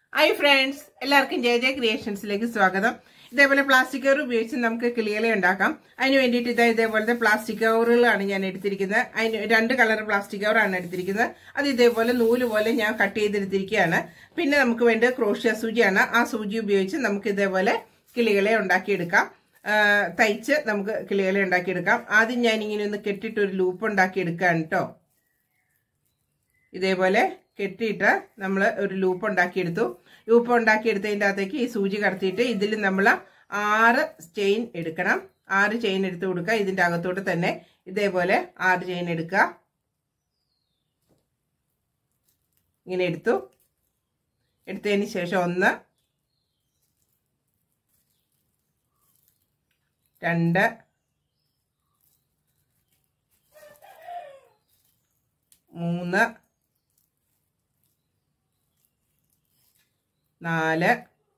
hi friends എല്ലാവർക്കും J J ക്രിയേഷൻസിലേക്ക് സ്വാഗതം ഇതേപോലെ പ്ലാസ്റ്റിക് കവർ ഉപയോഗിച്ച് നമുക്ക് കിളികളെ ഉണ്ടാക്കാം അതിന് വേണ്ടിയിട്ട് ഇതാ ഇതേപോലത്തെ പ്ലാസ്റ്റിക് കവറുകളാണ് ഞാൻ എടുത്തിരിക്കുന്നത് അതിന് രണ്ട് കളർ പ്ലാസ്റ്റിക് കവറാണ് എടുത്തിരിക്കുന്നത് അത് ഇതേപോലെ നൂല് പോലെ ഞാൻ കട്ട് ചെയ്തെടുത്തിരിക്കുകയാണ് പിന്നെ നമുക്ക് വേണ്ടത് ക്രോഷ്യ സൂചിയാണ് ആ സൂചി ഉപയോഗിച്ച് നമുക്ക് ഇതേപോലെ കിളികളെ ഉണ്ടാക്കിയെടുക്കാം ആ, തയ്ച്ച് നമുക്ക് കിളികളെ ഉണ്ടാക്കിയെടുക്കാം ആദ്യം ഞാൻ ഇങ്ങനെ ഒന്ന് കെട്ടിട്ട് ഒരു ലൂപ്പ് ഉണ്ടാക്കിയെടുക്കുകയാണ് കേട്ടോ ഇതേപോലെ കെട്ടിയിട്ട് നമ്മൾ ഒരു ലൂപ്പ് ഉണ്ടാക്കിയെടുത്തു ലൂപ്പ് ഉണ്ടാക്കിയെടുത്തതിൻ്റെ അകത്തേക്ക് ഈ സൂചി കടത്തിയിട്ട് ഇതിൽ നമ്മൾ ആറ് ചെയിൻ എടുക്കണം ആറ് ചെയിൻ എടുത്ത് കൊടുക്കുക ഇതിൻ്റെ അകത്തോട്ട് തന്നെ ഇതേപോലെ ആറ് ചെയിൻ എടുക്കുക ഇങ്ങനെ എടുത്തു എടുത്തതിന് ശേഷം ഒന്ന് രണ്ട് മൂന്ന് നാല്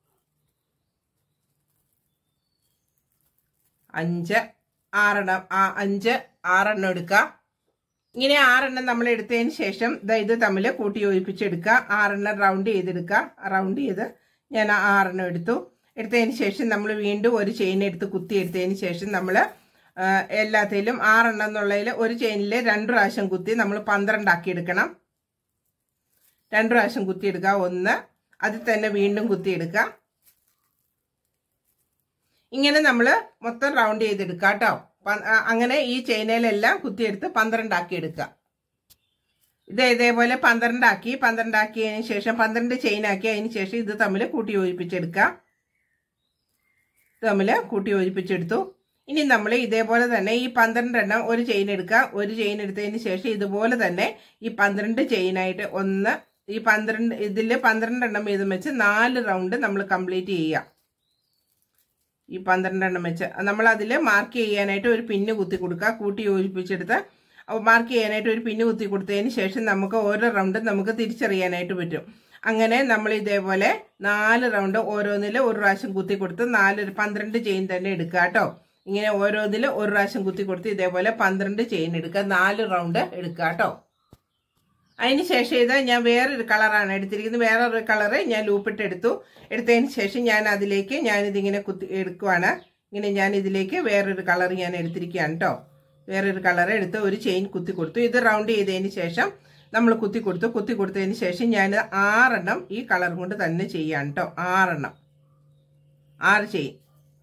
അഞ്ച് ആറെണ്ണം ആ അഞ്ച് ആറെണ്ണം എടുക്കുക ഇങ്ങനെ ആറെണ്ണം നമ്മൾ എടുത്തതിന് ശേഷം ദാ ഇത് തമ്മിൽ കൂട്ടി യോജിപ്പിച്ചെടുക്കുക ആറെണ്ണം റൗണ്ട് ചെയ്തെടുക്കുക റൗണ്ട് ചെയ്ത് ഞാൻ ആ ആറെണ്ണം എടുത്തു എടുത്തതിന് ശേഷം നമ്മൾ വീണ്ടും ഒരു ചെയിൻ എടുത്ത് കുത്തി എടുത്തതിന് ശേഷം നമ്മൾ എല്ലാത്തിലും ആറെണ്ണം എന്നുള്ളതിൽ ഒരു ചെയിനിൽ രണ്ട് പ്രാവശ്യം കുത്തി നമ്മൾ പന്ത്രണ്ടാക്കി എടുക്കണം രണ്ട് പ്രാവശ്യം കുത്തിയെടുക്കുക ഒന്ന് അതിൽ തന്നെ വീണ്ടും കുത്തിയെടുക്കുക ഇങ്ങനെ നമ്മൾ മൊത്തം റൗണ്ട് ചെയ്തെടുക്കുക കേട്ടോ അങ്ങനെ ഈ ചെയിനയിലെല്ലാം കുത്തിയെടുത്ത് പന്ത്രണ്ടാക്കി എടുക്കുക ഇത് ഇതേപോലെ പന്ത്രണ്ടാക്കി പന്ത്രണ്ടാക്കിയതിന് ശേഷം പന്ത്രണ്ട് ചെയിനാക്കി അതിന് ശേഷം ഇത് തമ്മിൽ കൂട്ടി യോജിപ്പിച്ചെടുക്കുക ഇത് തമ്മിൽ കൂട്ടി യോജിപ്പിച്ചെടുത്തു ഇനി നമ്മൾ ഇതേപോലെ തന്നെ ഈ പന്ത്രണ്ടെണ്ണം ഒരു ചെയിൻ എടുക്കുക ഒരു ചെയിൻ എടുത്തതിന് ശേഷം ഇതുപോലെ തന്നെ ഈ പന്ത്രണ്ട് ചെയിനായിട്ട് ഒന്ന് ഈ പന്ത്രണ്ട് ഇതിൽ പന്ത്രണ്ടെണ്ണം വീതം വെച്ച് നാല് റൗണ്ട് നമ്മൾ കംപ്ലീറ്റ് ചെയ്യുക ഈ പന്ത്രണ്ടെണ്ണം വെച്ച് നമ്മൾ അതിൽ മാർക്ക് ചെയ്യാനായിട്ട് ഒരു പിന്ന് കുത്തി കൊടുക്കുക കൂട്ടി യോജിപ്പിച്ചെടുത്ത് മാർക്ക് ചെയ്യാനായിട്ട് ഒരു പിന്ന് കുത്തി കൊടുത്തതിന് ശേഷം നമുക്ക് ഓരോ റൗണ്ടും നമുക്ക് തിരിച്ചറിയാനായിട്ട് പറ്റും അങ്ങനെ നമ്മൾ ഇതേപോലെ നാല് റൗണ്ട് ഓരോന്നിൽ ഒരു പ്രാവശ്യം കുത്തി കൊടുത്ത് നാല് പന്ത്രണ്ട് ചെയിൻ തന്നെ എടുക്കുക കേട്ടോ ഇങ്ങനെ ഓരോന്നിൽ ഒരു പ്രാവശ്യം കുത്തി കൊടുത്ത് ഇതേപോലെ പന്ത്രണ്ട് ചെയിൻ എടുക്കുക നാല് റൗണ്ട് എടുക്കുക കേട്ടോ അതിന് ശേഷം ഇത് ഞാൻ വേറൊരു കളറാണ് എടുത്തിരിക്കുന്നത് വേറൊരു കളറ് ഞാൻ ലൂപ്പിട്ട് എടുത്തു എടുത്തതിന് ശേഷം ഞാൻ അതിലേക്ക് ഞാനിതിങ്ങനെ കുത്തി എടുക്കുവാണ് ഇങ്ങനെ ഞാൻ ഇതിലേക്ക് വേറൊരു കളർ ഞാൻ എടുത്തിരിക്കുകയാണ് കേട്ടോ വേറൊരു കളർ എടുത്ത് ഒരു ചെയിൻ കുത്തി കൊടുത്തു ഇത് റൗണ്ട് ചെയ്തതിന് ശേഷം നമ്മൾ കുത്തി കൊടുത്തു കുത്തി കൊടുത്തതിന് ശേഷം ഞാൻ ആറെണ്ണം ഈ കളർ കൊണ്ട് തന്നെ ചെയ്യാൻ കേട്ടോ ആറെണ്ണം ആറ് ചെയിൻ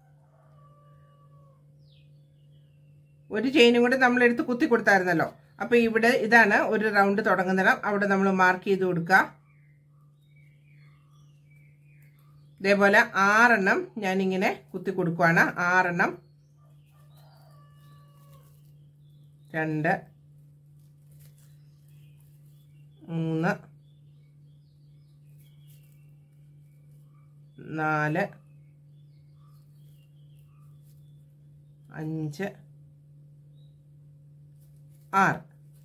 ഒരു ചെയിനും കൂടെ നമ്മൾ എടുത്ത് കുത്തി കൊടുത്തായിരുന്നല്ലോ അപ്പൊ ഇവിടെ ഇതാണ് ഒരു റൗണ്ട് തുടങ്ങുന്നിടം അവിടെ നമ്മൾ മാർക്ക് ചെയ്ത് കൊടുക്കുക ഇതേപോലെ ആറെണ്ണം ഞാനിങ്ങനെ കുത്തി കൊടുക്കുവാണ് ആറെണ്ണം രണ്ട് മൂന്ന് നാല് അഞ്ച് ആറ്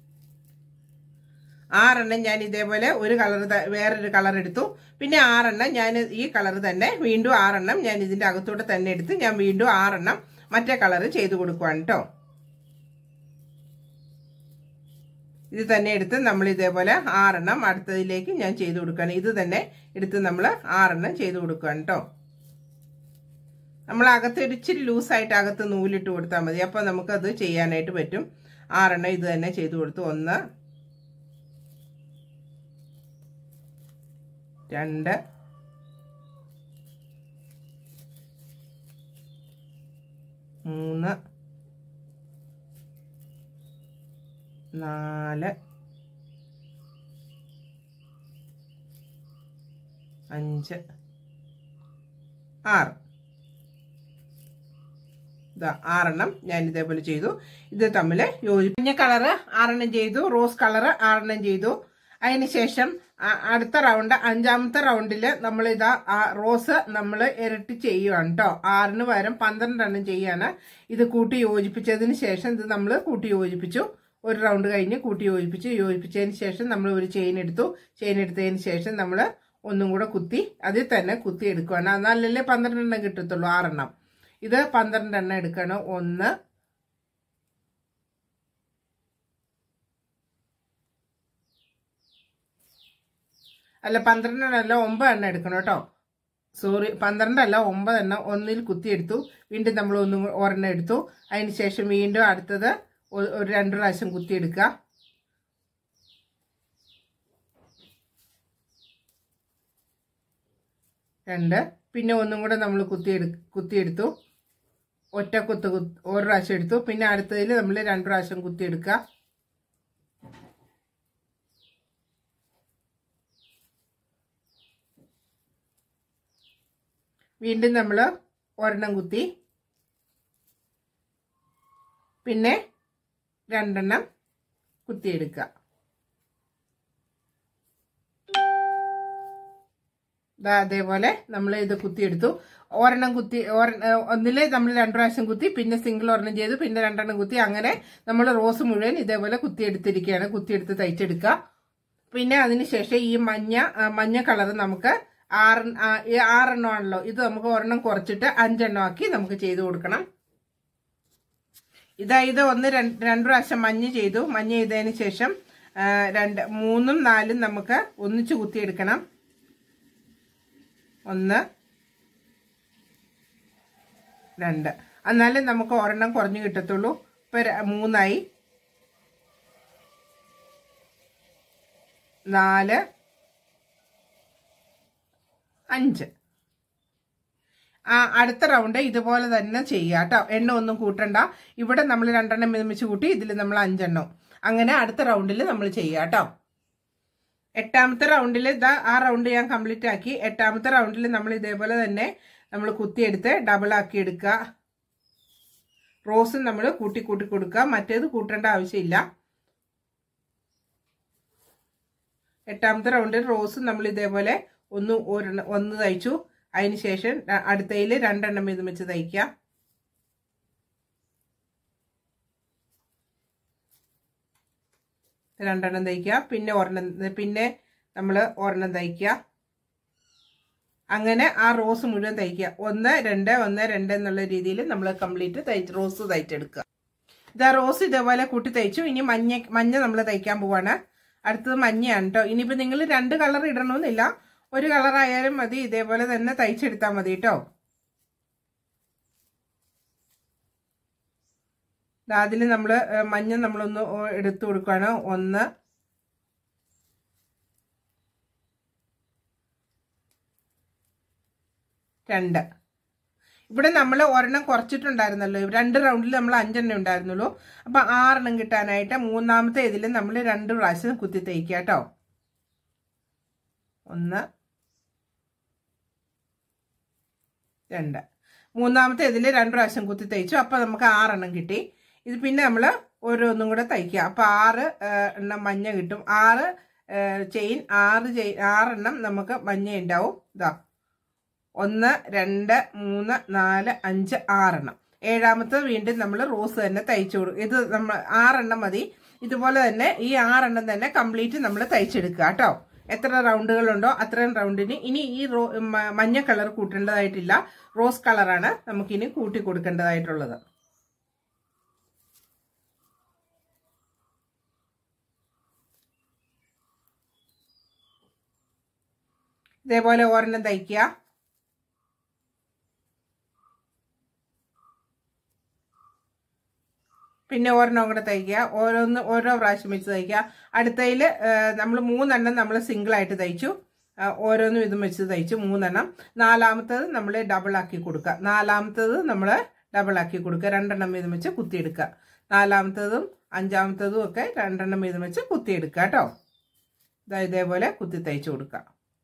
ആറെണ്ണം ഞാൻ ഇതേപോലെ ഒരു കളർ വേറൊരു കളർ എടുത്തു പിന്നെ ആറെണ്ണം ഞാൻ ഈ കളർ തന്നെ വീണ്ടും ആറെണ്ണം ഞാൻ ഇതിന്റെ അകത്തോട്ട് തന്നെ എടുത്ത് ഞാൻ വീണ്ടും ആറെണ്ണം മറ്റേ കളർ ചെയ്ത് കൊടുക്കുവാണ് കേട്ടോ ഇത് തന്നെ എടുത്ത് നമ്മൾ ഇതേപോലെ ആറെണ്ണം അടുത്തതിലേക്ക് ഞാൻ ചെയ്ത് കൊടുക്കുകയാണ് ഇത് തന്നെ എടുത്ത് നമ്മൾ ആറെണ്ണം ചെയ്ത് കൊടുക്കുകയാണ് കേട്ടോ നമ്മൾ അകത്ത് ഒരു ഇച്ചിരി ലൂസായിട്ട് അകത്ത് നൂലിട്ട് കൊടുത്താൽ മതി അപ്പോൾ നമുക്കത് ചെയ്യാനായിട്ട് പറ്റും ആറെണ്ണം ഇത് തന്നെ ചെയ്തു കൊടുത്തു ഒന്ന് രണ്ട് മൂന്ന് നാല് അഞ്ച് ആറ് ഇതാ ആറെണ്ണം ഞാൻ ഇതേപോലെ ചെയ്തു ഇത് തമ്മിൽ യോജിപ്പ് മഞ്ഞ കളറ് ആറെണ്ണം ചെയ്തു റോസ് കളറ് ആറെണ്ണം ചെയ്തു അതിനുശേഷം അടുത്ത റൗണ്ട് അഞ്ചാമത്തെ റൗണ്ടിൽ നമ്മൾ ഇതാ റോസ് നമ്മൾ ഇരട്ടി ചെയ്യുകയാണ് കേട്ടോ ആറിന് പകരം പന്ത്രണ്ടെണ്ണം ചെയ്യാണ് ഇത് കൂട്ടി യോജിപ്പിച്ചതിന് ശേഷം ഇത് നമ്മൾ കൂട്ടി യോജിപ്പിച്ചു ഒരു റൗണ്ട് കഴിഞ്ഞ് കൂട്ടി യോജിപ്പിച്ചു യോജിപ്പിച്ചതിന് ശേഷം നമ്മൾ ഒരു ചെയിൻ എടുത്തു ചെയിൻ എടുത്തതിന് ശേഷം നമ്മൾ ഒന്നും കൂടെ കുത്തി അതിൽ തന്നെ കുത്തി എടുക്കുകയാണ് എന്നാലല്ലേ പന്ത്രണ്ടെണ്ണം കിട്ടത്തുള്ളൂ ആറെണ്ണം ഇത് പന്ത്രണ്ടെണ്ണം എടുക്കണം ഒന്ന് അല്ല പന്ത്രണ്ടെണ്ണല്ല ഒമ്പത് എണ്ണം എടുക്കണം കേട്ടോ സോറി പന്ത്രണ്ടല്ല ഒമ്പത് എണ്ണം ഒന്നിൽ കുത്തിയെടുത്തു വീണ്ടും നമ്മൾ ഒന്നും കൂ- ഒരെണ്ണം എടുത്തു അതിന് ശേഷം വീണ്ടും അടുത്തത് ഒ- ഒരു രണ്ട് പ്രാവശ്യം കുത്തിയെടുക്കുക രണ്ട് പിന്നെ ഒന്നും കൂടെ നമ്മൾ കുത്തിയെടു കുത്തിയെടുത്തു ഒറ്റ കുത്ത് കുത്ത് ഒരു പ്രാവശ്യം എടുത്തു പിന്നെ അടുത്തതിൽ നമ്മൾ രണ്ട് പ്രാവശ്യം കുത്തിയെടുക്കുക വീണ്ടും നമ്മൾ ഒരെണ്ണം കുത്തി പിന്നെ രണ്ടെണ്ണം കുത്തിയെടുക്കുക ദാ അതേപോലെ നമ്മൾ ഇത് കുത്തിയെടുത്തു ഒരെണ്ണം കുത്തി ഒന്നില് നമ്മൾ രണ്ടു പ്രാവശ്യം കുത്തി പിന്നെ സിംഗിൾ ഒരെണ്ണം ചെയ്തു പിന്നെ രണ്ടെണ്ണം കുത്തി അങ്ങനെ നമ്മൾ റോസ് മുഴുവൻ ഇതേപോലെ കുത്തിയെടുത്തിരിക്കുകയാണ് കുത്തിയെടുത്ത് തയ്ച്ചെടുക്കുക പിന്നെ അതിനുശേഷം ഈ മഞ്ഞ ആ, മഞ്ഞ കളർ നമുക്ക് ആറ് ആ, ഈ ആറെണ്ണം ആണല്ലോ ഇത് നമുക്ക് ഒരെണ്ണം കുറച്ചിട്ട് അഞ്ചെണ്ണം ആക്കി നമുക്ക് ചെയ്തു കൊടുക്കണം ഇതാ ഇത് ഒന്ന് രണ്ട് രണ്ട് പ്രാവശ്യം മഞ്ഞ ചെയ്തു മഞ്ഞ ചെയ്തതിന് ശേഷം ആ, രണ്ട് മൂന്നും നാലും നമുക്ക് ഒന്നിച്ച് കുത്തിയെടുക്കണം ഒന്ന് രണ്ട് എന്നാലേ നമുക്ക് ഒരെണ്ണം കുറഞ്ഞു കിട്ടത്തുള്ളൂ ഇപ്പൊ ര- മൂന്നായി നാല് അഞ്ച് ആ അടുത്ത റൗണ്ട് ഇതുപോലെ തന്നെ ചെയ്യുക കേട്ടോ എണ്ണ ഒന്നും കൂട്ടണ്ട ഇവിടെ നമ്മൾ രണ്ടെണ്ണം മിതമിച്ച് കൂട്ടി ഇതിൽ നമ്മൾ അഞ്ചെണ്ണം അങ്ങനെ അടുത്ത റൗണ്ടിൽ നമ്മൾ ചെയ്യുക കേട്ടോ എട്ടാമത്തെ റൗണ്ടിൽ ഇതാ ആ റൗണ്ട് ഞാൻ കംപ്ലീറ്റ് ആക്കി എട്ടാമത്തെ റൗണ്ടിൽ നമ്മൾ ഇതേപോലെ തന്നെ നമ്മൾ കുത്തിയെടുത്ത് ഡബിൾ ആക്കി എടുക്കുക റോസും നമ്മൾ കൂട്ടി കൂട്ടി കൊടുക്കുക മറ്റേത് കൂട്ടേണ്ട ആവശ്യമില്ല എട്ടാമത്തെ റൗണ്ടിൽ റോസും നമ്മൾ ഇതേപോലെ ഒന്ന് ഒരെണ്ണം ഒന്ന് തയ്ച്ചു അതിന് ശേഷം അടുത്തതിൽ രണ്ടെണ്ണം വീതം വെച്ച് തയ്ക്കുക രണ്ടെണ്ണം തയ്ക്കുക പിന്നെ ഒരെണ്ണം പിന്നെ നമ്മൾ ഒരെണ്ണം തയ്ക്കുക അങ്ങനെ ആ റോസ് മുഴുവൻ തയ്ക്കുക ഒന്ന് രണ്ട് ഒന്ന് രണ്ട് എന്നുള്ള രീതിയിൽ നമ്മൾ കംപ്ലീറ്റ് തയ്ച്ച് റോസ് തയ്ച്ചെടുക്കുക ഇതാ റോസ് ഇതേപോലെ കൂട്ടി തയ്ച്ചു ഇനി മഞ്ഞ മഞ്ഞ നമ്മൾ തയ്ക്കാൻ പോവാണ് അടുത്തത് മഞ്ഞയാണ് കേട്ടോ ഇനിയിപ്പോൾ നിങ്ങൾ രണ്ട് കളർ ഇടണമെന്നില്ല ഒരു കളർ ആയാലും മതി ഇതേപോലെ തന്നെ തയ്ച്ചെടുത്താൽ മതി കേട്ടോ അതിൽ നമ്മൾ മഞ്ഞ നമ്മളൊന്ന് എടുത്തു കൊടുക്കുകയാണ് ഒന്ന് രണ്ട് ഇവിടെ നമ്മൾ ഒരെണ്ണം കുറച്ചിട്ടുണ്ടായിരുന്നല്ലോ രണ്ട് റൗണ്ടിൽ നമ്മൾ അഞ്ചെണ്ണം ഉണ്ടായിരുന്നുള്ളൂ അപ്പൊ ആറെണ്ണം കിട്ടാനായിട്ട് മൂന്നാമത്തെ ഇതിൽ നമ്മൾ രണ്ട് പ്രാവശ്യം കുത്തി തയ്ക്കുക കേട്ടോ ഒന്ന് രണ്ട് മൂന്നാമത്തെ ഇതിൽ രണ്ട് പ്രാവശ്യം കുത്തി തയ്ച്ചു അപ്പൊ നമുക്ക് ആറെണ്ണം കിട്ടി ഇത് പിന്നെ നമ്മൾ ഓരോന്നും കൂടെ തയ്ക്കുക അപ്പൊ ആറ് എണ്ണം മഞ്ഞ കിട്ടും ആറ് ചെയിൻ ആറ് ചെയിൻ ആറെണ്ണം നമുക്ക് മഞ്ഞ ഉണ്ടാവും ഇതാ ഒന്ന് രണ്ട് മൂന്ന് നാല് അഞ്ച് ആറെണ്ണം ഏഴാമത്തെ വീണ്ടും നമ്മൾ റോസ് തന്നെ തയ്ച്ചു കൊടുക്കും ഇത് നമ്മൾ ആറെണ്ണം മതി ഇതുപോലെ തന്നെ ഈ ആറെണ്ണം തന്നെ കംപ്ലീറ്റ് നമ്മൾ തയ്ച്ചെടുക്കുക കേട്ടോ എത്ര റൗണ്ടുകളുണ്ടോ അത്രയും റൗണ്ടിന് ഇനി ഈ റോ മഞ്ഞ കളർ കൂട്ടേണ്ടതായിട്ടില്ല റോസ് കളറാണ് നമുക്കിനി കൂട്ടി കൊടുക്കേണ്ടതായിട്ടുള്ളത് ഇതേപോലെ ഒരെണ്ണം തയ്ക്കുക പിന്നെ ഒരെണ്ണം കൂടെ തയ്ക്കുക ഓരോന്ന് ഓരോ പ്രാവശ്യം വെച്ച് തയ്ക്കുക അടുത്തതിൽ നമ്മൾ മൂന്നെണ്ണം നമ്മൾ സിംഗിൾ ആയിട്ട് തയ്ച്ചു ഓരോന്നും ഇതും വെച്ച് തയ്ച്ചു മൂന്നെണ്ണം നാലാമത്തത് നമ്മൾ ഡബിൾ ആക്കി കൊടുക്കുക നാലാമത്തത് നമ്മൾ ഡബിൾ ആക്കി കൊടുക്കുക രണ്ടെണ്ണം വീതം വെച്ച് കുത്തിയെടുക്കുക നാലാമത്തതും അഞ്ചാമത്തതും ഒക്കെ രണ്ടെണ്ണം വീതം വെച്ച് കുത്തിയെടുക്കുക കേട്ടോ ഇതാ ഇതേപോലെ കുത്തി തയ്ച്ചു കൊടുക്കുക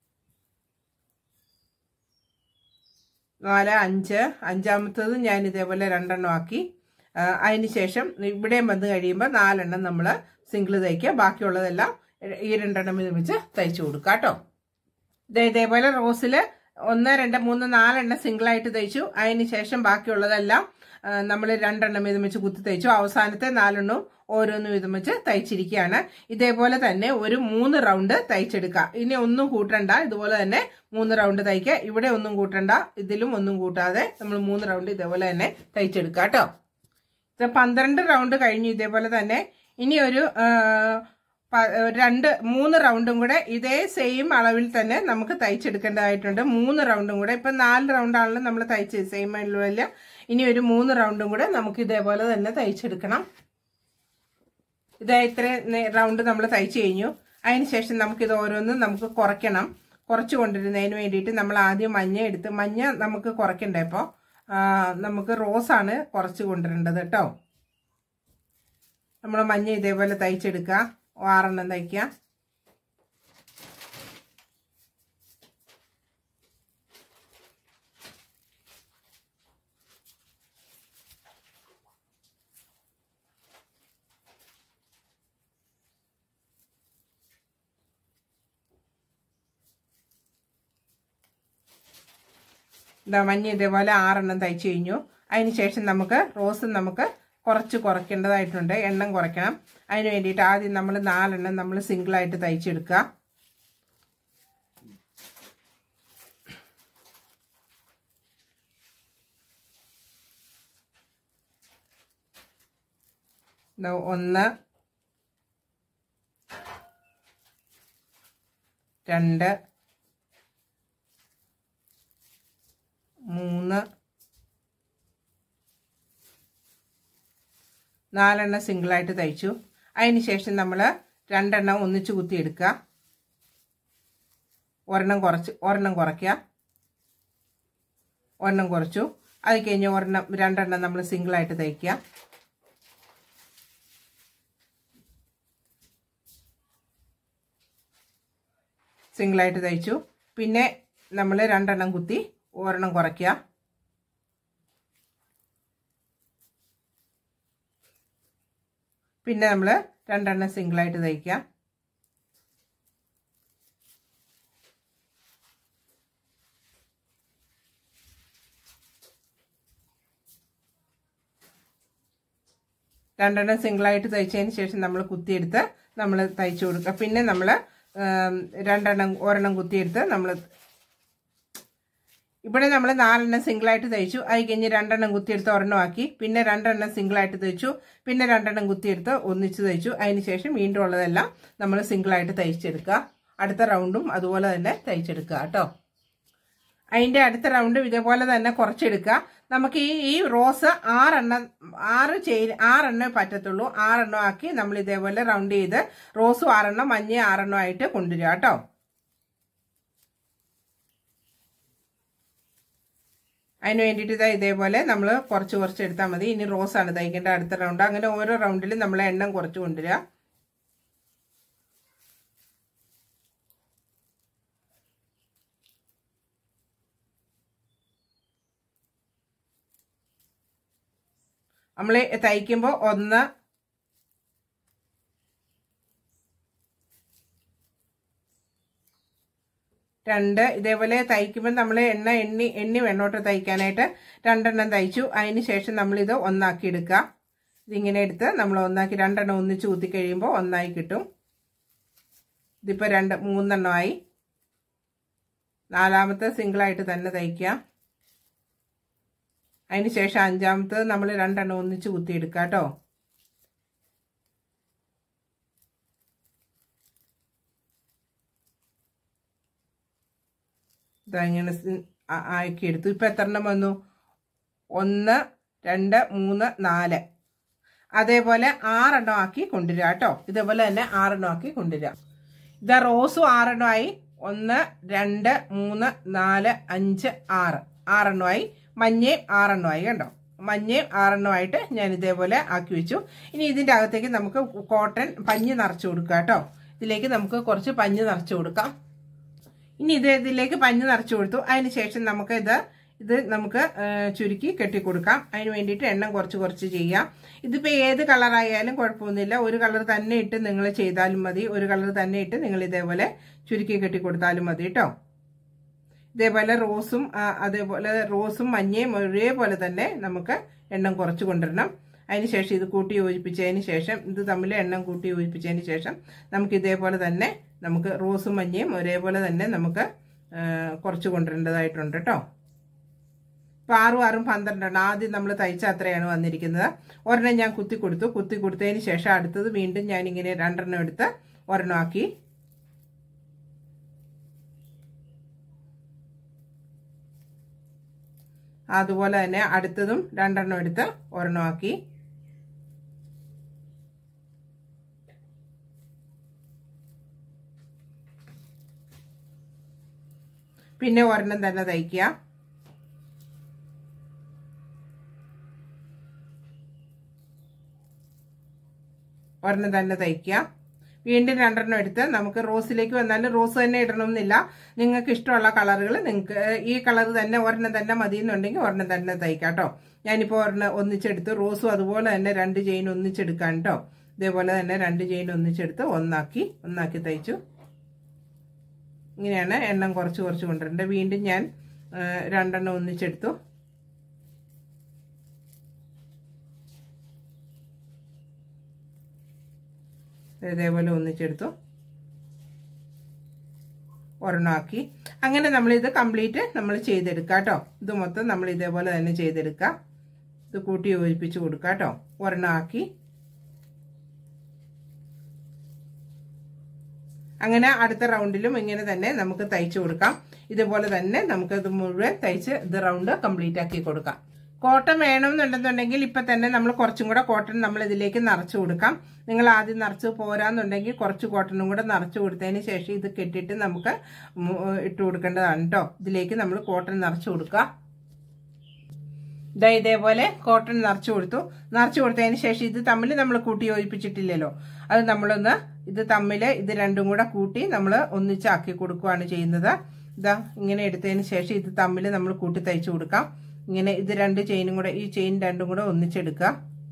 നാല് അഞ്ച് അഞ്ചാമത്തത് ഞാൻ ഇതേപോലെ രണ്ടെണ്ണം ആക്കി അതിന് ശേഷം ഇവിടെയും വന്ന് കഴിയുമ്പോൾ നാലെണ്ണം നമ്മൾ സിംഗിൾ തയ്ക്കുക ബാക്കിയുള്ളതെല്ലാം ഈ രണ്ടെണ്ണം ഇത് വെച്ച് തയ്ച്ചു കൊടുക്കുക കേട്ടോ ഇതേ ഇതേപോലെ റോസിൽ ഒന്ന് രണ്ട് മൂന്ന് നാലെണ്ണം സിംഗിളായിട്ട് തയ്ച്ചു അതിന് ശേഷം ബാക്കിയുള്ളതെല്ലാം നമ്മൾ രണ്ടെണ്ണം വീതം വെച്ച് കുത്തി തയ്ച്ചു അവസാനത്തെ നാലെണ്ണവും ഓരോന്ന് വീതം വെച്ച് തയ്ച്ചിരിക്കുകയാണ് ഇതേപോലെ തന്നെ ഒരു മൂന്ന് റൗണ്ട് തയ്ച്ചെടുക്കുക ഇനി ഒന്നും കൂട്ടണ്ട ഇതുപോലെ തന്നെ മൂന്ന് റൗണ്ട് തയ്ക്കുക ഇവിടെ ഒന്നും കൂട്ടണ്ട ഇതിലും ഒന്നും കൂട്ടാതെ നമ്മൾ മൂന്ന് റൗണ്ട് ഇതേപോലെ തന്നെ തയ്ച്ചെടുക്കുക കേട്ടോ പന്ത്രണ്ട് റൗണ്ട് കഴിഞ്ഞു ഇതേപോലെ തന്നെ ഇനി ഒരു പ- രണ്ട് മൂന്ന് റൗണ്ടും കൂടെ ഇതേ സെയിം അളവിൽ തന്നെ നമുക്ക് തയ്ച്ചെടുക്കേണ്ടതായിട്ടുണ്ട് മൂന്ന് റൗണ്ടും കൂടെ ഇപ്പൊ നാല് റൗണ്ടാണല്ലോ നമ്മൾ തയ്ച്ചത് സെയിം അളവില്ല ഇനി ഒരു മൂന്ന് റൗണ്ടും കൂടെ നമുക്ക് ഇതേപോലെ തന്നെ തയ്ച്ചെടുക്കണം ഇതാ ഇത്ര റൗണ്ട് നമ്മൾ തയ്ച്ചു കഴിഞ്ഞു അതിനുശേഷം നമുക്കിത് ഓരോന്നും നമുക്ക് കുറയ്ക്കണം കുറച്ച് കൊണ്ടിരുന്നതിന് വേണ്ടിയിട്ട് നമ്മൾ ആദ്യം മഞ്ഞ എടുത്ത് മഞ്ഞ നമുക്ക് കുറയ്ക്കണ്ടേ ഇപ്പോൾ നമുക്ക് റോസാണ് കുറച്ച് കൊണ്ടുവരേണ്ടത് കേട്ടോ നമ്മൾ മഞ്ഞ ഇതേപോലെ തയ്ച്ചെടുക്കുക ആറെണ്ണം തയ്ക്കുക ഇതാ മഞ്ഞ ഇതേപോലെ ആറെണ്ണം തയ്ച്ചു കഴിഞ്ഞു അതിനുശേഷം നമുക്ക് റോസ് നമുക്ക് കുറച്ച് കുറയ്ക്കേണ്ടതായിട്ടുണ്ട് എണ്ണം കുറയ്ക്കണം അതിന് വേണ്ടിയിട്ട് ആദ്യം നമ്മൾ നാലെണ്ണം നമ്മൾ സിംഗിളായിട്ട് തയ്ച്ചെടുക്കുക ദാ ഒന്ന് രണ്ട് മൂന്ന് നാലെണ്ണം സിംഗിളായിട്ട് തയ്ച്ചു അതിന് ശേഷം നമ്മൾ രണ്ടെണ്ണം ഒന്നിച്ച് കുത്തിയെടുക്കുക ഒരെണ്ണം കുറച്ച് ഒരെണ്ണം കുറയ്ക്കുക ഒരെണ്ണം കുറച്ചു അത് കഴിഞ്ഞ് ഒരെണ്ണം രണ്ടെണ്ണം നമ്മൾ സിംഗിളായിട്ട് തയ്ക്കുക സിംഗിളായിട്ട് തയ്ച്ചു പിന്നെ നമ്മൾ രണ്ടെണ്ണം കുത്തി ഒരെണ്ണം കുറയ്ക്കുക പിന്നെ നമ്മൾ രണ്ടെണ്ണം സിംഗിളായിട്ട് തയ്ക്കുക രണ്ടെണ്ണം സിംഗിളായിട്ട് തയ്ച്ചതിന് ശേഷം നമ്മൾ കുത്തിയെടുത്ത് നമ്മൾ തയ്ച്ചു കൊടുക്കുക പിന്നെ നമ്മൾ രണ്ടെണ്ണം ഒരെണ്ണം കുത്തിയെടുത്ത് നമ്മൾ ഇവിടെ നമ്മൾ നാലെണ്ണം സിംഗിളായിട്ട് തയ്ച്ചു അത് കഴിഞ്ഞ് രണ്ടെണ്ണം കുത്തിയെടുത്ത് ഒരെണ്ണം ആക്കി പിന്നെ രണ്ടെണ്ണം സിംഗിളായിട്ട് തയ്ച്ചു പിന്നെ രണ്ടെണ്ണം കുത്തിയെടുത്ത് ഒന്നിച്ച് തയ്ച്ചു അതിന് ശേഷം വീണ്ടും ഉള്ളതെല്ലാം നമ്മൾ സിംഗിളായിട്ട് തയ്ച്ചെടുക്കുക അടുത്ത റൗണ്ടും അതുപോലെ തന്നെ തയ്ച്ചെടുക്കുക കേട്ടോ അതിൻ്റെ അടുത്ത റൗണ്ടും ഇതേപോലെ തന്നെ കുറച്ചെടുക്കുക നമുക്ക് ഈ ഈ റോസ് ആറെണ്ണം ആറ് ചെയിൻ ആറെണ്ണം പറ്റത്തുള്ളൂ ആറെണ്ണം ആക്കി നമ്മൾ ഇതേപോലെ റൗണ്ട് ചെയ്ത് റോസും ആറെണ്ണം മഞ്ഞ ആറെണ്ണം ആയിട്ട് കൊണ്ടുവരിക കേട്ടോ അതിന് വേണ്ടിയിട്ട് ഇതാ ഇതേപോലെ നമ്മൾ കുറച്ച് കുറച്ച് എടുത്താൽ മതി ഇനി റോസാണ് തയ്ക്കേണ്ട അടുത്ത റൗണ്ട് അങ്ങനെ ഓരോ റൗണ്ടിലും നമ്മൾ എണ്ണം കുറച്ച് കൊണ്ടുവരിക നമ്മൾ തയ്ക്കുമ്പോൾ ഒന്ന് രണ്ട് ഇതേപോലെ തയ്ക്കുമ്പോൾ നമ്മൾ എണ്ണ എണ്ണി എണ്ണി വേണോട്ട് തയ്ക്കാനായിട്ട് രണ്ടെണ്ണം തയ്ച്ചു അതിന് ശേഷം നമ്മളിത് ഒന്നാക്കി എടുക്കുക ഇതിങ്ങനെ എടുത്ത് നമ്മൾ ഒന്നാക്കി രണ്ടെണ്ണം ഒന്നിച്ച് കുത്തി കഴിയുമ്പോൾ ഒന്നായി കിട്ടും ഇതിപ്പോൾ രണ്ട് മൂന്നെണ്ണമായി നാലാമത്തെ സിംഗിളായിട്ട് തന്നെ തയ്ക്കുക അതിന് ശേഷം അഞ്ചാമത്തത് നമ്മൾ രണ്ടെണ്ണം ഒന്നിച്ച് കുത്തിയെടുക്കുക കേട്ടോ ഇതാ ഇങ്ങനെ ആക്കി എടുത്തു ഇപ്പം എത്ര എണ്ണം വന്നു ഒന്ന് രണ്ട് മൂന്ന് നാല് അതേപോലെ ആറെണ്ണം ആക്കി കൊണ്ടുവരിക കേട്ടോ ഇതേപോലെ തന്നെ ആറെണ്ണം ആക്കി കൊണ്ടുവരിക ഇതാ റോസും ആറെണ്ണമായി ഒന്ന് രണ്ട് മൂന്ന് നാല് അഞ്ച് ആറ് ആറെണ്ണമായി മഞ്ഞയും ആറെണ്ണമായി കണ്ടോ മഞ്ഞയും ആറെണ്ണമായിട്ട് ഞാൻ ഇതേപോലെ ആക്കി വെച്ചു ഇനി ഇതിൻ്റെ അകത്തേക്ക് നമുക്ക് കോട്ടൺ പഞ്ഞ് നിറച്ച് കൊടുക്കാം കേട്ടോ ഇതിലേക്ക് നമുക്ക് കുറച്ച് പഞ്ഞ് നിറച്ച് കൊടുക്കാം ഇനി ഇത് ഇതിലേക്ക് പഞ്ഞ് നിറച്ച് കൊടുത്തു അതിന് ശേഷം നമുക്ക് ഇത് ഇത് നമുക്ക് ചുരുക്കി കെട്ടിക്കൊടുക്കാം അതിന് വേണ്ടിയിട്ട് എണ്ണം കുറച്ച് കുറച്ച് ചെയ്യാം ഇതിപ്പോൾ ഏത് കളറായാലും കുഴപ്പമൊന്നുമില്ല ഒരു കളർ തന്നെ ഇട്ട് നിങ്ങൾ ചെയ്താലും മതി ഒരു കളർ തന്നെ ഇട്ട് നിങ്ങൾ ഇതേപോലെ ചുരുക്കി കെട്ടിക്കൊടുത്താലും മതി കേട്ടോ ഇതേപോലെ റോസും അതേപോലെ റോസും മഞ്ഞയും ഒരേപോലെ തന്നെ നമുക്ക് എണ്ണം കുറച്ച് കൊണ്ടുവരണം അതിന് ശേഷം ഇത് കൂട്ടി യോജിപ്പിച്ചതിന് ശേഷം ഇത് തമ്മിൽ എണ്ണം കൂട്ടി യോജിപ്പിച്ചതിന് ശേഷം നമുക്ക് ഇതേപോലെ തന്നെ നമുക്ക് റോസും മഞ്ഞയും ഒരേപോലെ തന്നെ നമുക്ക് കുറച്ച് കൊണ്ടുവരേണ്ടതായിട്ടുണ്ട് കേട്ടോ ഇപ്പം ആറും ആറും പന്ത്രണ്ടെണ്ണം ആദ്യം നമ്മൾ തയ്ച്ച അത്രയാണ് വന്നിരിക്കുന്നത് ഒരെണ്ണം ഞാൻ കുത്തി കൊടുത്തു കുത്തി കൊടുത്തതിന് ശേഷം അടുത്തത് വീണ്ടും ഞാനിങ്ങനെ രണ്ടെണ്ണം എടുത്ത് ഒരെണ്ണമാക്കി അതുപോലെ തന്നെ അടുത്തതും രണ്ടെണ്ണം എടുത്ത് ഒരെണ്ണമാക്കി പിന്നെ ഒരെണ്ണം തന്നെ തയ്ക്കുക ഒരെണ്ണം തന്നെ തയ്ക്കുക വീണ്ടും രണ്ടെണ്ണം എടുത്ത് നമുക്ക് റോസിലേക്ക് വന്നാൽ റോസ് തന്നെ ഇടണമെന്നില്ല നിങ്ങൾക്ക് ഇഷ്ടമുള്ള കളറുകൾ നിങ്ങൾക്ക് ഈ കളർ തന്നെ ഒരെണ്ണം തന്നെ മതി എന്നുണ്ടെങ്കിൽ ഒരെണ്ണം തന്നെ തയ്ക്കാം കേട്ടോ ഞാനിപ്പോൾ ഒരെണ്ണം ഒന്നിച്ചെടുത്ത് റോസും അതുപോലെ തന്നെ രണ്ട് ചെയിൻ ഒന്നിച്ചെടുക്കാൻ കേട്ടോ ഇതേപോലെ തന്നെ രണ്ട് ചെയിൻ ഒന്നിച്ചെടുത്ത് ഒന്നാക്കി ഒന്നാക്കി തയ്ച്ചു ഇങ്ങനെയാണ് എണ്ണം കുറച്ച് കുറച്ച് കൊണ്ടുവരേണ്ടത് വീണ്ടും ഞാൻ ആ, രണ്ടെണ്ണം ഒന്നിച്ചെടുത്തു ഇതേപോലെ ഒന്നിച്ചെടുത്തു ഒരെണ്ണമാക്കി അങ്ങനെ നമ്മൾ ഇത് കംപ്ലീറ്റ് നമ്മൾ ചെയ്തെടുക്കുക കേട്ടോ ഇത് മൊത്തം നമ്മൾ ഇതേപോലെ തന്നെ ചെയ്തെടുക്കുക ഇത് കൂട്ടി യോജിപ്പിച്ച് കൊടുക്കുക കേട്ടോ ഒരെണ്ണമാക്കി അങ്ങനെ അടുത്ത റൗണ്ടിലും ഇങ്ങനെ തന്നെ നമുക്ക് തയ്ച്ചു കൊടുക്കാം ഇതുപോലെ തന്നെ നമുക്ക് ഇത് മുഴുവൻ തയ്ച്ച് ഇത് റൗണ്ട് കംപ്ലീറ്റ് ആക്കി കൊടുക്കാം കോട്ടൺ വേണമെന്നുണ്ടെന്നുണ്ടെങ്കിൽ ഇപ്പൊ തന്നെ നമ്മൾ കുറച്ചും കൂടെ കോട്ടൺ നമ്മൾ ഇതിലേക്ക് നിറച്ചു കൊടുക്കാം നിങ്ങൾ ആദ്യം നിറച്ച് പോരാന്നുണ്ടെങ്കിൽ കുറച്ച് കോട്ടണും കൂടെ നിറച്ചു കൊടുത്തതിന് ശേഷം ഇത് കെട്ടിയിട്ട് നമുക്ക് മു- ഇട്ട് കൊടുക്കേണ്ടതാണ് കേട്ടോ ഇതിലേക്ക് നമ്മൾ കോട്ടൺ നിറച്ചു കൊടുക്കുക ഇതാ ഇതേപോലെ കോട്ടൺ നിറച്ചു കൊടുത്തു നിറച്ചു കൊടുത്തതിന് ശേഷം ഇത് തമ്മിൽ നമ്മൾ കൂട്ടി യോജിപ്പിച്ചിട്ടില്ലല്ലോ അത് നമ്മളൊന്ന് ഇത് തമ്മിൽ ഇത് രണ്ടും കൂടെ കൂട്ടി നമ്മൾ ഒന്നിച്ചാക്കി കൊടുക്കുകയാണ് ചെയ്യുന്നത് ഇതാ ഇങ്ങനെ എടുത്തതിന് ശേഷം ഇത് തമ്മിൽ നമ്മൾ കൂട്ടി തയ്ച്ചു കൊടുക്കാം ഇങ്ങനെ ഇത് രണ്ട് ചെയിനും കൂടെ ഈ ചെയിൻ രണ്ടും കൂടെ ഒന്നിച്ചെടുക്കുക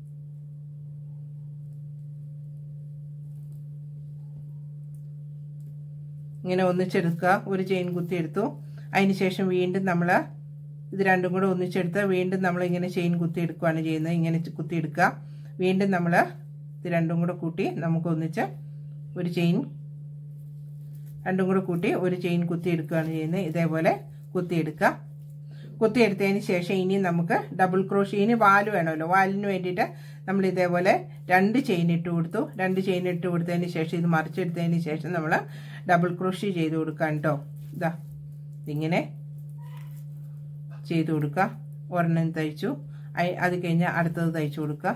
ഇങ്ങനെ ഒന്നിച്ചെടുക്കുക ഒരു ചെയിൻ കുത്തിയെടുത്തു അതിനുശേഷം വീണ്ടും നമ്മൾ ഇത് രണ്ടും കൂടെ ഒന്നിച്ചെടുത്ത് വീണ്ടും നമ്മൾ ഇങ്ങനെ ചെയിൻ കുത്തിയെടുക്കുകയാണ് ചെയ്യുന്നത് ഇങ്ങനെ കുത്തിയെടുക്കുക വീണ്ടും നമ്മൾ ഇത് രണ്ടും കൂടെ കൂട്ടി നമുക്ക് ഒന്നിച്ച് ഒരു ചെയിൻ രണ്ടും കൂടെ കൂട്ടി ഒരു ചെയിൻ കുത്തിയെടുക്കുകയാണ് ചെയ്യുന്നത് ഇതേപോലെ കുത്തിയെടുക്കുക കുത്തിയെടുത്തതിന് ശേഷം ഇനി നമുക്ക് ഡബിൾ ക്രോഷി ഇനി വാല് വേണമല്ലോ വാലിന് വേണ്ടിയിട്ട് നമ്മൾ ഇതേപോലെ രണ്ട് ചെയിൻ ഇട്ട് കൊടുത്തു രണ്ട് ചെയിൻ ഇട്ട് കൊടുത്തതിന് ശേഷം ഇത് മറിച്ചെടുത്തതിന് ശേഷം നമ്മൾ ഡബിൾ ക്രോഷി ചെയ്ത് കൊടുക്കാം കേട്ടോ ഇതാ ഇങ്ങനെ ചെയ്ത് കൊടുക്കുക ഒരെണ്ണം തയ്ച്ചു അയ്- അത് കഴിഞ്ഞ് അടുത്തത് തയ്ച്ചു കൊടുക്കുക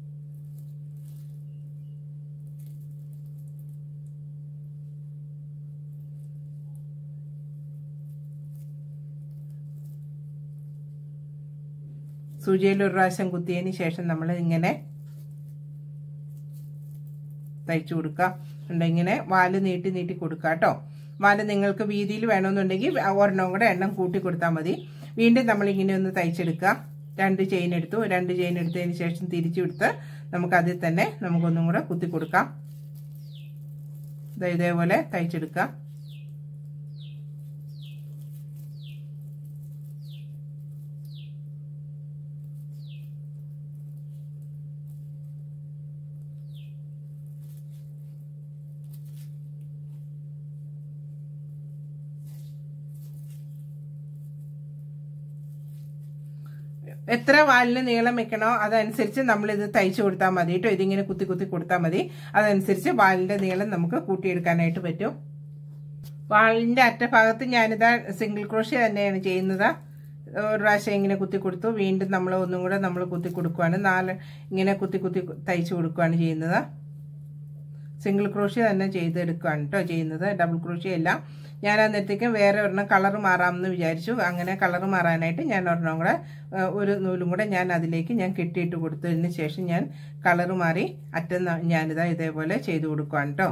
സൂചിയിൽ ഒരു പ്രാവശ്യം കുത്തിയതിന് ശേഷം നമ്മൾ ഇങ്ങനെ തയ്ച്ചു കൊടുക്കുക ഉണ്ട് ഇങ്ങനെ വാല് നീട്ടി നീട്ടി കൊടുക്കുക കേട്ടോ വാല് നിങ്ങൾക്ക് വീതിയിൽ വേണമെന്നുണ്ടെങ്കിൽ ഒരെണ്ണം കൂടെ എണ്ണം കൂട്ടി കൊടുത്താൽ മതി വീണ്ടും നമ്മൾ ഇങ്ങനെ ഒന്ന് തയ്ച്ചെടുക്കുക രണ്ട് ചെയിൻ എടുത്തു രണ്ട് ചെയിൻ എടുത്തതിന് ശേഷം തിരിച്ചു കൊടുത്ത് നമുക്ക് അതിൽ തന്നെ നമുക്കൊന്നും കൂടെ കുത്തി കൊടുക്കാം ദേ ഇതേപോലെ തയ്ച്ചെടുക്കുക എത്ര വാലിന് നീളം വെക്കണോ അതനുസരിച്ച് നമ്മൾ ഇത് തയ്ച്ചു കൊടുത്താൽ മതി കേട്ടോ ഇതിങ്ങനെ കുത്തി കുത്തി കൊടുത്താൽ മതി അതനുസരിച്ച് വാലിന്റെ നീളം നമുക്ക് കൂട്ടിയെടുക്കാനായിട്ട് പറ്റും വാലിന്റെ അറ്റഭാഗത്ത് ഞാനിതാ സിംഗിൾ ക്രോഷ്യ തന്നെയാണ് ചെയ്യുന്നത് ഒരു പ്രാവശ്യം ഇങ്ങനെ കുത്തി കൊടുത്തു വീണ്ടും നമ്മൾ ഒന്നും കൂടെ നമ്മൾ കുത്തി കൊടുക്കുകയാണ് നാല് ഇങ്ങനെ കുത്തി കുത്തി തയ്ച്ചു കൊടുക്കുകയാണ് ചെയ്യുന്നത് സിംഗിൾ ക്രോഷ്യ തന്നെ ചെയ്തെടുക്കുകയാണ് കേട്ടോ ചെയ്യുന്നത് ഡബിൾ ക്രോഷ്യ അല്ല ഞാൻ അന്നേരത്തേക്കും വേറെ ഒരെണ്ണം കളർ മാറാമെന്ന് വിചാരിച്ചു അങ്ങനെ കളർ മാറാനായിട്ട് ഞാൻ ഒരെണ്ണം കൂടെ ആ, ഒരു നൂലും കൂടെ ഞാൻ അതിലേക്ക് ഞാൻ കെട്ടിയിട്ട് കൊടുത്തതിന് ശേഷം ഞാൻ കളർ മാറി അറ്റം ന- ഞാനിതാ ഇതേപോലെ ചെയ്തു കൊടുക്കുകയാണ് കേട്ടോ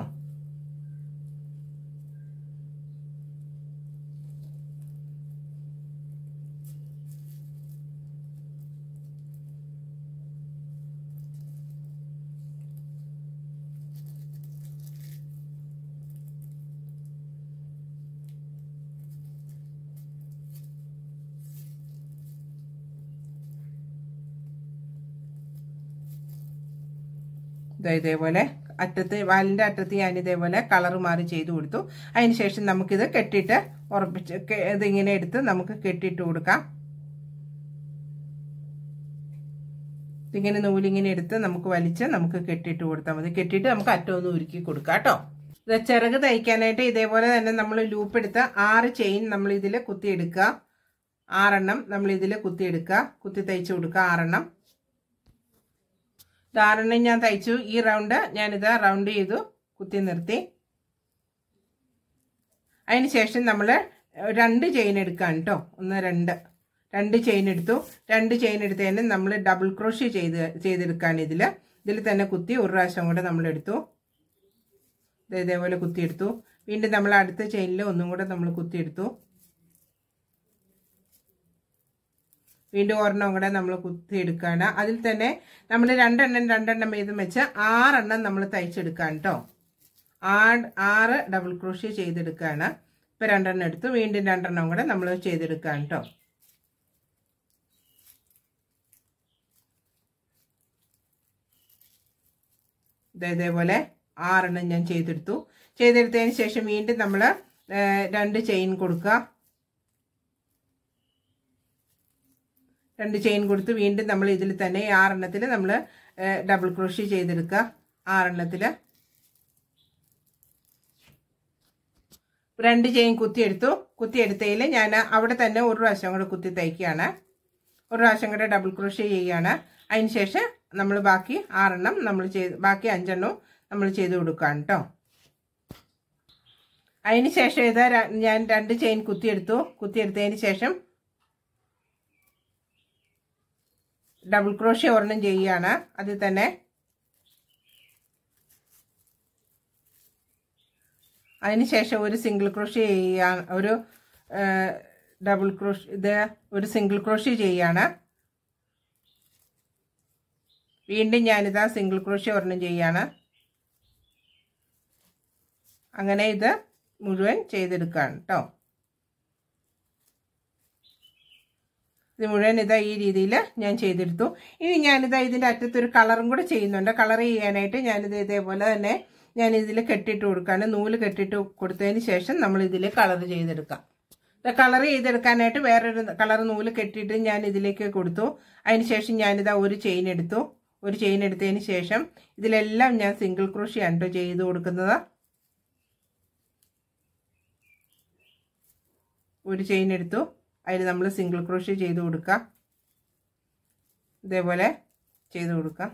ദാ ഇതേപോലെ അറ്റത്ത് വാലിന്റെ അറ്റത്ത് ഞാൻ ഇതേപോലെ കളർ മാറി ചെയ്തു കൊടുത്തു അതിനുശേഷം നമുക്കിത് കെട്ടിയിട്ട് ഉറപ്പിച്ച് കെ- ഇതിങ്ങനെ എടുത്ത് നമുക്ക് കെട്ടിയിട്ട് കൊടുക്കാം ഇതിങ്ങനെ നൂലിങ്ങനെ എടുത്ത് നമുക്ക് വലിച്ച് നമുക്ക് കെട്ടിയിട്ട് കൊടുത്താൽ മതി കെട്ടിയിട്ട് നമുക്ക് അറ്റം ഒന്ന് ഉരുക്കി കൊടുക്കാം കേട്ടോ ഇത് ചിറക് തയ്ക്കാനായിട്ട് ഇതേപോലെ തന്നെ നമ്മൾ ലൂപ്പ് എടുത്ത് ആറ് ചെയിൻ നമ്മൾ ഇതിൽ കുത്തിയെടുക്കുക ആറെണ്ണം നമ്മൾ ഇതിൽ കുത്തിയെടുക്കുക കുത്തി തയ്ച്ചു കൊടുക്കുക ആറെണ്ണം ഇത് ആറെണ്ണം ഞാൻ തയ്ച്ചു ഈ റൗണ്ട് ഞാനിത് റൗണ്ട് ചെയ്തു കുത്തി നിർത്തി അതിന് ശേഷം നമ്മൾ രണ്ട് ചെയിൻ എടുക്കാൻ കേട്ടോ ഒന്ന് രണ്ട് രണ്ട് ചെയിൻ എടുത്തു രണ്ട് ചെയിൻ എടുത്തതിന് നമ്മൾ ഡബിൾ ക്രോഷി ചെയ്ത് ചെയ്തെടുക്കാൻ ഇതിൽ ഇതിൽ തന്നെ കുത്തി ഒരു പ്രാവശ്യം കൂടെ നമ്മൾ എടുത്തു ദേ ഇതേപോലെ കുത്തിയെടുത്തു വീണ്ടും നമ്മൾ അടുത്ത ചെയിനിൽ ഒന്നും കൂടെ നമ്മൾ കുത്തിയെടുത്തു വീണ്ടും ഒരെണ്ണം കൂടെ നമ്മൾ കുത്തിയെടുക്കുകയാണ് അതിൽ തന്നെ നമ്മൾ രണ്ടെണ്ണം രണ്ടെണ്ണം വീതം വെച്ച് ആറെണ്ണം നമ്മൾ തയ്ച്ചെടുക്കാൻ കേട്ടോ ആറ് ഡബിൾ ക്രോഷ്യ ചെയ്തെടുക്കുകയാണ് ഇപ്പം രണ്ടെണ്ണം എടുത്തു വീണ്ടും രണ്ടെണ്ണം കൂടെ നമ്മൾ ചെയ്തെടുക്കുകയാണ് കേട്ടോ ഇതേപോലെ ആറെണ്ണം ഞാൻ ചെയ്തെടുത്തു ചെയ്തെടുത്തതിന് ശേഷം വീണ്ടും നമ്മൾ രണ്ട് ചെയിൻ കൊടുക്കുക രണ്ട് ചെയിൻ കൊടുത്ത് വീണ്ടും നമ്മൾ ഇതിൽ തന്നെ ആറെണ്ണത്തിൽ നമ്മൾ ഡബിൾ ക്രോഷി ചെയ്തെടുക്കുക ആറെണ്ണത്തിൽ രണ്ട് ചെയിൻ കുത്തിയെടുത്തു കുത്തിയെടുത്തതിൽ ഞാൻ അവിടെ തന്നെ ഒരു പ്രാവശ്യം കൂടെ കുത്തി തയ്ക്കുകയാണ് ഒരു പ്രാവശ്യം കൂടെ ഡബിൾ ക്രോഷി ചെയ്യുകയാണ് അതിന് ശേഷം നമ്മൾ ബാക്കി ആറെണ്ണം നമ്മൾ ചെയ്ത് ബാക്കി അഞ്ചെണ്ണവും നമ്മൾ ചെയ്ത് കൊടുക്കുകയാണ് കേട്ടോ അതിന് ശേഷം ഇത് ഞാൻ രണ്ട് ചെയിൻ കുത്തിയെടുത്തു കുത്തിയെടുത്തതിന് ശേഷം ഡബിൾ ക്രോഷ്യ ഒരെണ്ണം ചെയ്യുകയാണ് അതിൽ തന്നെ അതിനുശേഷം ഒരു സിംഗിൾ ക്രോഷ്യ ചെയ്യാൻ ഒരു ഡബിൾ ക്രോഷ് ഇത് ഒരു സിംഗിൾ ക്രോഷ്യ ചെയ്യാണ് വീണ്ടും ഞാനിതാ സിംഗിൾ ക്രോഷ്യ ഒരെണ്ണം ചെയ്യാണ് അങ്ങനെ ഇത് മുഴുവൻ ചെയ്തെടുക്കുകയാണ് കേട്ടോ ഇത് മുഴുവൻ ഇതാ ഈ രീതിയിൽ ഞാൻ ചെയ്തെടുത്തു ഇനി ഞാനിതാ ഇതിൻ്റെ അറ്റത്തൊരു കളറും കൂടെ ചെയ്യുന്നുണ്ട് കളർ ചെയ്യാനായിട്ട് ഞാനിത് ഇതേപോലെ തന്നെ ഞാൻ ഇതിൽ കെട്ടിട്ട് കൊടുക്കുകയാണ് നൂല് കെട്ടിട്ട് കൊടുത്തതിന് ശേഷം നമ്മൾ ഇതിൽ കളർ ചെയ്തെടുക്കാം കളർ ചെയ്തെടുക്കാനായിട്ട് വേറൊരു കളർ നൂല് കെട്ടിയിട്ട് ഞാൻ ഇതിലേക്ക് കൊടുത്തു അതിന് ശേഷം ഞാനിതാ ഒരു ചെയിൻ എടുത്തു ഒരു ചെയിൻ എടുത്തതിന് ശേഷം ഇതിലെല്ലാം ഞാൻ സിംഗിൾ ക്രോഷിയാണ് കേട്ടോ ചെയ്ത് കൊടുക്കുന്നത് ഒരു ചെയിൻ എടുത്തു അതിൽ നമ്മൾ സിംഗിൾ ക്രോഷ്യ ചെയ്ത് കൊടുക്കുക ഇതേപോലെ ചെയ്ത് കൊടുക്കുക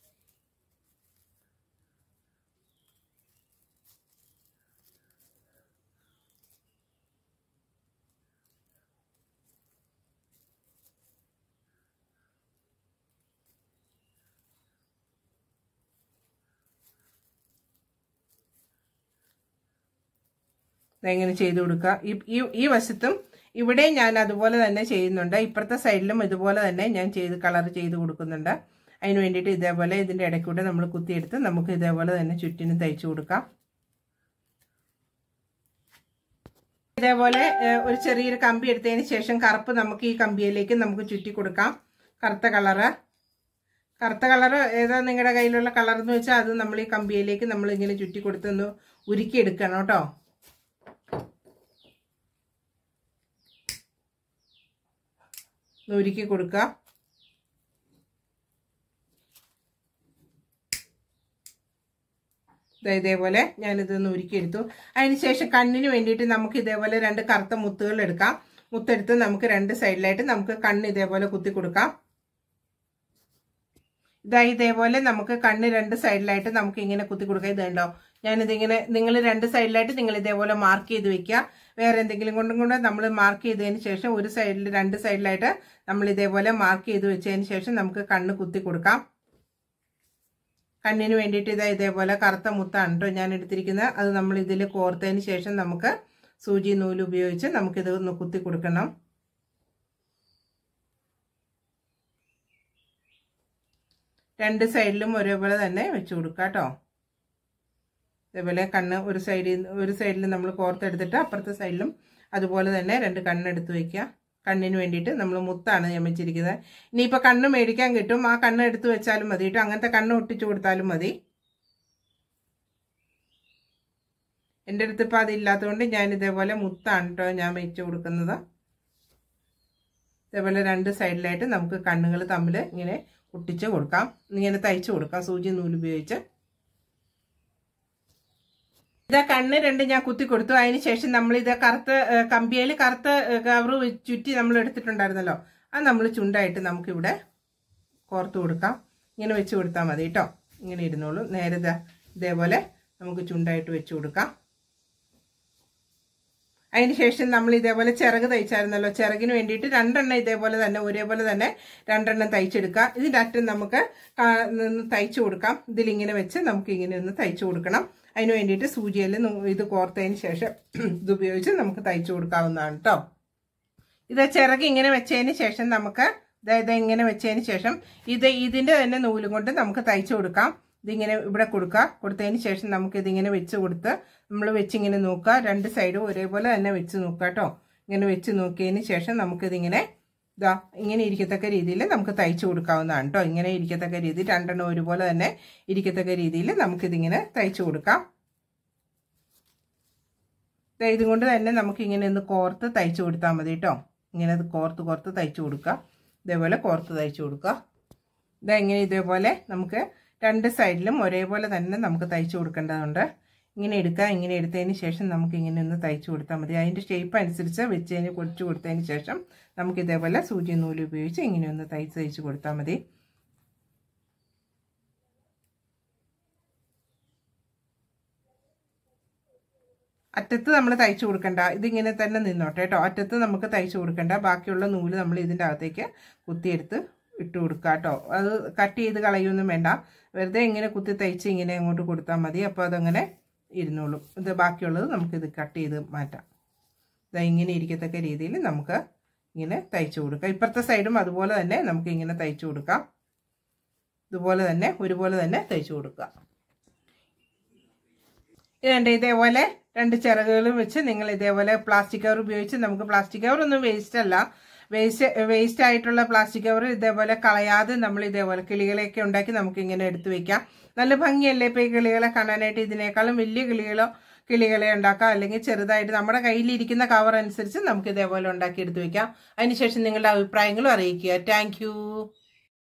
ഇതെങ്ങനെ ചെയ്ത് കൊടുക്കുക ഈ ഈ വശത്തും ഇവിടെ ഞാൻ അതുപോലെ തന്നെ ചെയ്യുന്നുണ്ട് ഇപ്പുറത്തെ സൈഡിലും ഇതുപോലെ തന്നെ ഞാൻ ചെയ്ത് കളർ ചെയ്ത് കൊടുക്കുന്നുണ്ട് അതിന് വേണ്ടിയിട്ട് ഇതേപോലെ ഇതിൻ്റെ ഇടയ്ക്കൂടെ നമ്മൾ കുത്തിയെടുത്ത് നമുക്ക് ഇതേപോലെ തന്നെ ചുറ്റിനും തയ്ച്ചു കൊടുക്കാം ഇതേപോലെ ഒരു ചെറിയൊരു കമ്പി എടുത്തതിന് ശേഷം കറുപ്പ് നമുക്ക് ഈ കമ്പിയിലേക്ക് നമുക്ക് ചുറ്റി കൊടുക്കാം കറുത്ത കളറ് കറുത്ത കളർ ഏതാ നിങ്ങളുടെ കയ്യിലുള്ള കളർ എന്ന് വെച്ചാൽ അത് നമ്മൾ ഈ കമ്പിയിലേക്ക് നമ്മൾ ഇങ്ങനെ ചുറ്റി കൊടുത്തൊന്ന് ഉരുക്കിയെടുക്കണം കേട്ടോ ഒരുക്കി കൊടുക്കുക ഇതേപോലെ ഞാനിതൊന്ന് ഉരുക്കിയെടുത്തു അതിനുശേഷം കണ്ണിന് വേണ്ടിയിട്ട് നമുക്ക് ഇതേപോലെ രണ്ട് കറുത്ത മുത്തുകൾ എടുക്കാം മുത്തെടുത്ത് നമുക്ക് രണ്ട് സൈഡിലായിട്ട് നമുക്ക് കണ്ണ് ഇതേപോലെ കുത്തി കൊടുക്കാം ഇതാ ഇതേപോലെ നമുക്ക് കണ്ണ് രണ്ട് സൈഡിലായിട്ട് നമുക്ക് ഇങ്ങനെ കുത്തി കൊടുക്കാം ഇത് കണ്ടോ ഞാനിതിങ്ങനെ നിങ്ങൾ രണ്ട് സൈഡിലായിട്ട് നിങ്ങൾ ഇതേപോലെ മാർക്ക് ചെയ്ത് വെക്കുക വേറെ എന്തെങ്കിലും കൊണ്ടും കൊണ്ട് നമ്മൾ മാർക്ക് ചെയ്തതിന് ശേഷം ഒരു സൈഡിൽ രണ്ട് സൈഡിലായിട്ട് നമ്മൾ ഇതേപോലെ മാർക്ക് ചെയ്ത് വെച്ചതിന് ശേഷം നമുക്ക് കണ്ണ് കുത്തി കൊടുക്കാം കണ്ണിന് വേണ്ടിയിട്ട് ഇതാ ഇതേപോലെ കറുത്ത മുത്താണ് കേട്ടോ ഞാൻ എടുത്തിരിക്കുന്നത് അത് നമ്മൾ ഇതിൽ കോർത്തതിന് ശേഷം നമുക്ക് സൂചി നൂല് ഉപയോഗിച്ച് നമുക്കിത് ഒന്ന് കുത്തി കൊടുക്കണം രണ്ട് സൈഡിലും ഒരേപോലെ തന്നെ വെച്ച് കൊടുക്കുക കേട്ടോ ഇതേപോലെ കണ്ണ് ഒരു സൈഡിൽ ഒരു സൈഡിൽ നമ്മൾ കോർത്തെടുത്തിട്ട് അപ്പുറത്തെ സൈഡിലും അതുപോലെ തന്നെ രണ്ട് കണ്ണെടുത്ത് വയ്ക്കുക കണ്ണിന് വേണ്ടിയിട്ട് നമ്മൾ മുത്താണ് ഞാൻ വെച്ചിരിക്കുന്നത് ഇനിയിപ്പോൾ കണ്ണ് മേടിക്കാൻ കിട്ടും ആ കണ്ണ് എടുത്ത് വെച്ചാലും മതി കേട്ടോ അങ്ങനത്തെ കണ്ണ് ഒട്ടിച്ചു കൊടുത്താലും മതി എൻ്റെ അടുത്ത് ഇപ്പോൾ അതില്ലാത്തതുകൊണ്ട് ഞാൻ ഇതേപോലെ മുത്താണ് കേട്ടോ ഞാൻ വെച്ച് കൊടുക്കുന്നത് ഇതേപോലെ രണ്ട് സൈഡിലായിട്ട് നമുക്ക് കണ്ണുകൾ തമ്മിൽ ഇങ്ങനെ ഒട്ടിച്ച് കൊടുക്കാം ഇങ്ങനെ തയ്ച്ച് കൊടുക്കാം സൂചി നൂല് ഉപയോഗിച്ച് ഇതാ കണ്ണ് രണ്ട് ഞാൻ കുത്തി കൊടുത്തു അതിന് ശേഷം നമ്മൾ ഇത് കറുത്ത കമ്പിയിൽ കറുത്ത കവറ് ചുറ്റി നമ്മൾ എടുത്തിട്ടുണ്ടായിരുന്നല്ലോ അത് നമ്മൾ ചുണ്ടായിട്ട് നമുക്കിവിടെ കോർത്ത് കൊടുക്കാം ഇങ്ങനെ വെച്ച് കൊടുത്താൽ മതി കേട്ടോ ഇങ്ങനെ ഇരുന്നോളൂ നേരെ ദാ ഇതേപോലെ നമുക്ക് ചുണ്ടായിട്ട് വെച്ച് കൊടുക്കാം അതിന് ശേഷം നമ്മൾ ഇതേപോലെ ചിറക് തയ്ച്ചായിരുന്നല്ലോ ചിറകിന് വേണ്ടിയിട്ട് രണ്ടെണ്ണം ഇതേപോലെ തന്നെ ഒരേപോലെ തന്നെ രണ്ടെണ്ണം തയ്ച്ചെടുക്കാം ഇതിൻ്റെ അറ്റം നമുക്ക് കാ- നിന്ന് തയ്ച്ചു കൊടുക്കാം ഇതിലിങ്ങനെ വെച്ച് നമുക്ക് ഇങ്ങനെ ഒന്ന് തയ്ച്ചു കൊടുക്കണം അതിന് വേണ്ടിയിട്ട് സൂചിയിൽ ഇത് കോർത്തതിന് ശേഷം ഇത് ഉപയോഗിച്ച് നമുക്ക് തയ്ച്ചു കൊടുക്കാവുന്നതാണ് കേട്ടോ ഇത് ചിറക് ഇങ്ങനെ വെച്ചതിന് ശേഷം നമുക്ക് അതായത് ഇങ്ങനെ വെച്ചതിന് ശേഷം ഇത് ഇതിന്റെ തന്നെ നൂലും കൊണ്ട് നമുക്ക് തയ്ച്ചു കൊടുക്കാം ഇതിങ്ങനെ ഇവിടെ കൊടുക്കുക കൊടുത്തതിന് ശേഷം നമുക്ക് ഇതിങ്ങനെ വെച്ച് കൊടുത്ത് നമ്മൾ വെച്ചിങ്ങനെ നോക്കുക രണ്ട് സൈഡും ഒരേപോലെ തന്നെ വെച്ച് നോക്കുക കേട്ടോ ഇങ്ങനെ വെച്ച് നോക്കിയതിന് ശേഷം നമുക്കിതിങ്ങനെ ഇതാ ഇങ്ങനെ ഇരിക്കത്തക്ക രീതിയിൽ നമുക്ക് തയ്ച്ചു കൊടുക്കാവുന്നതാണ് കേട്ടോ ഇങ്ങനെ ഇരിക്കത്തക്ക രീതിയിൽ രണ്ടെണ്ണം ഒരുപോലെ തന്നെ ഇരിക്കത്തക്ക രീതിയിൽ നമുക്കിതിങ്ങനെ തയ്ച്ചു കൊടുക്കാം ദേ ഇതും കൊണ്ട് തന്നെ നമുക്ക് ഇങ്ങനെ ഒന്ന് കോർത്ത് തയ്ച്ചു കൊടുത്താൽ മതി കേട്ടോ ഇങ്ങനെ ഇത് കോർത്ത് കോർത്ത് തയ്ച്ചു കൊടുക്കുക ഇതേപോലെ കോർത്ത് തയ്ച്ചു കൊടുക്കുക ഇതാ ഇങ്ങനെ ഇതേപോലെ നമുക്ക് രണ്ട് സൈഡിലും ഒരേപോലെ തന്നെ നമുക്ക് തയ്ച്ചു കൊടുക്കേണ്ടതുണ്ട് ഇങ്ങനെ എടുക്കുക ഇങ്ങനെ എടുത്തതിന് ശേഷം നമുക്ക് ഇങ്ങനെ ഒന്ന് തയ്ച്ചു കൊടുത്താൽ മതി അതിൻ്റെ ഷേപ്പ് അനുസരിച്ച് വെച്ചതിന് പൊടിച്ചു കൊടുത്തതിന് ശേഷം നമുക്ക് ഇതേപോലെ സൂചി നൂല് ഉപയോഗിച്ച് ഇങ്ങനെ ഒന്ന് തയ്ച്ച് തയ്ച്ച് കൊടുത്താൽ മതി അറ്റത്ത് നമ്മൾ തയ്ച്ചു കൊടുക്കണ്ട ഇതിങ്ങനെ തന്നെ നിന്നോട്ടെ കേട്ടോ അറ്റത്ത് നമുക്ക് തയ്ച്ചു കൊടുക്കണ്ട ബാക്കിയുള്ള നൂല് നമ്മൾ ഇതിൻ്റെ അകത്തേക്ക് കുത്തിയെടുത്ത് ഇട്ട് കൊടുക്കുക കേട്ടോ അത് കട്ട് ചെയ്ത് കളയൊന്നും വേണ്ട വെറുതെ ഇങ്ങനെ കുത്തി തയ്ച്ച് ഇങ്ങനെ അങ്ങോട്ട് കൊടുത്താൽ മതി അപ്പോൾ അതങ്ങനെ ഇരുന്നോളും ഇത് ബാക്കിയുള്ളത് നമുക്കിത് കട്ട് ചെയ്ത് മാറ്റാം ഇതാ ഇങ്ങനെ ഇരിക്കത്തക്ക രീതിയിൽ നമുക്ക് ഇങ്ങനെ തയ്ച്ചു കൊടുക്കാം ഇപ്പുറത്തെ സൈഡും അതുപോലെ തന്നെ നമുക്ക് ഇങ്ങനെ തയ്ച്ചു കൊടുക്കാം ഇതുപോലെ തന്നെ ഒരുപോലെ തന്നെ തയ്ച്ചു കൊടുക്കുക ഇതുണ്ട് ഇതേപോലെ രണ്ട് ചിറകുകളും വെച്ച് നിങ്ങൾ ഇതേപോലെ പ്ലാസ്റ്റിക് കവർ ഉപയോഗിച്ച് നമുക്ക് പ്ലാസ്റ്റിക് കവർ ഒന്നും വേസ്റ്റ് അല്ല വേസ്റ്റ് വേസ്റ്റ് ആയിട്ടുള്ള പ്ലാസ്റ്റിക് കവർ ഇതേപോലെ കളയാതെ നമ്മൾ ഇതേപോലെ കിളികളെയൊക്കെ ഉണ്ടാക്കി നമുക്ക് ഇങ്ങനെ എടുത്തു വെക്കാം നല്ല ഭംഗിയല്ലേ ഇപ്പോൾ ഈ കിളികളെ കാണാനായിട്ട് ഇതിനേക്കാളും വലിയ കിളികളോ കിളികളെ ഉണ്ടാക്കാം അല്ലെങ്കിൽ ചെറുതായിട്ട് നമ്മുടെ കയ്യിലിരിക്കുന്ന കവർ അനുസരിച്ച് നമുക്ക് ഇതേപോലെ ഉണ്ടാക്കി എടുത്തു വെക്കാം അതിനുശേഷം നിങ്ങളുടെ അഭിപ്രായങ്ങളും അറിയിക്കുക താങ്ക്